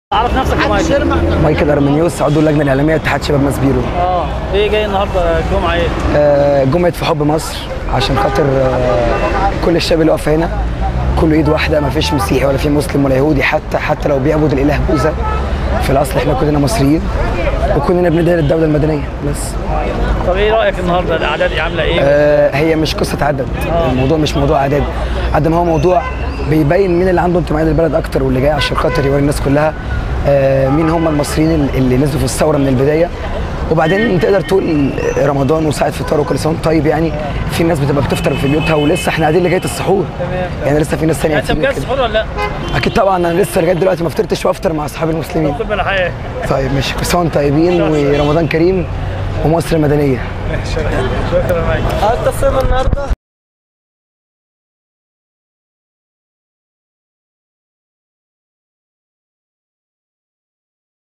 عرف نفسك يا مايكل مايكل ارمنيوس عضو اللجنه الاعلاميه اتحاد شباب ماسبيرو اه ايه جاي النهارده الجمعه ايه؟ آه، جمعه في حب مصر عشان خاطر آه، كل الشباب اللي واقف هنا كله ايد واحده ما فيش مسيحي ولا في مسلم ولا يهودي حتى حتى لو بيعبد الاله بوذا في الاصل احنا كلنا مصريين وكلنا بندعي للدوله المدنيه بس طب ايه رايك النهارده الاعداد دي عامله ايه؟ آه، هي مش قصه عدد الموضوع مش موضوع اعداد قد ما هو موضوع بيبين مين اللي عنده انتماء للبلد اكتر واللي جاي عشان خاطر يوري الناس كلها آه، مين هم المصريين اللي نزلوا في الثوره من البدايه وبعدين تقدر تقول رمضان وساعه فطار وكل سنه وأنت طيب يعني في ناس بتبقى بتفطر في بيوتها ولسه احنا قاعدين لغايه السحور تمام. يعني لسه في ناس ثانيه انت كتير مجهز كده. سحور ولا لا؟ اكيد طبعا انا لسه لغايه دلوقتي ما فطرتش وافطر مع اصحابي المسلمين خد من الحياه طيب ماشي كل سنه وأنتم طيبين ورمضان كريم ومصر المدنيه شكرا شكرا يا مايكل هتصم النهارده